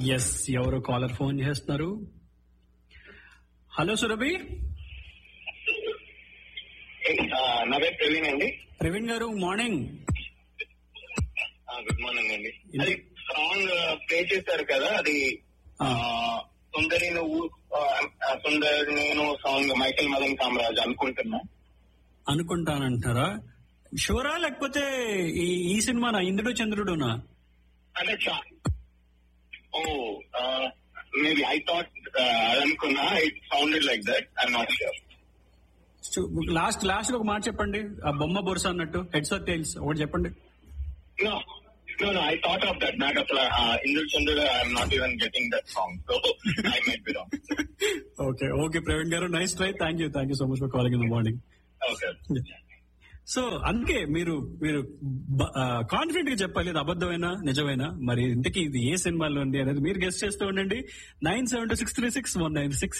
Yes ఎవరు caller phone చేస్తున్నారు hello Surabhi నా పేరు ప్రవీణ్ అండి ప్రవీణ్ గారు మార్నింగ్ గుడ్ మార్నింగ్ అండి అది సాంగ్ ప్లే చేశారు కదా అది ఆ. ఆ, సుందరి నువ్వు ఆ, సుందరి నేను సాంగ్ మైకేల్ మదన్ కామరాజ్ అనుకుంటున్నా అనుకుంటానంటారా షూరా లేకపోతే ఈ ఈ సినిమానా ఇంద్రుడు చంద్రుడునా అంటే చా- ఓ మేబీ ఐ థాట్ అనుకున్నా it sounded like that I'm not sure last last ఒక మాట చెప్పండి ఆ బొమ్మ బొరుస అన్నట్టు హెడ్స్ ఆర్ టైల్స్ ఒకటి చెప్పండి No, no, no. I thought of that. Not of uh, Indul Chandra. I'm not even getting that song, so I might be wrong. Okay okay Praveen garu nice try thank you thank you so much for calling in the morning Okay. So అందుకే మీరు మీరు confident గా చెప్పాలి ఇది అబద్ధమైనా నిజమైనా మరి ఇంతకీ ఇది ఏ సినిమాలో ఉంది అనేది మీరు గెస్ట్ చేస్తూ ఉండండి nine seven two six three six one nine six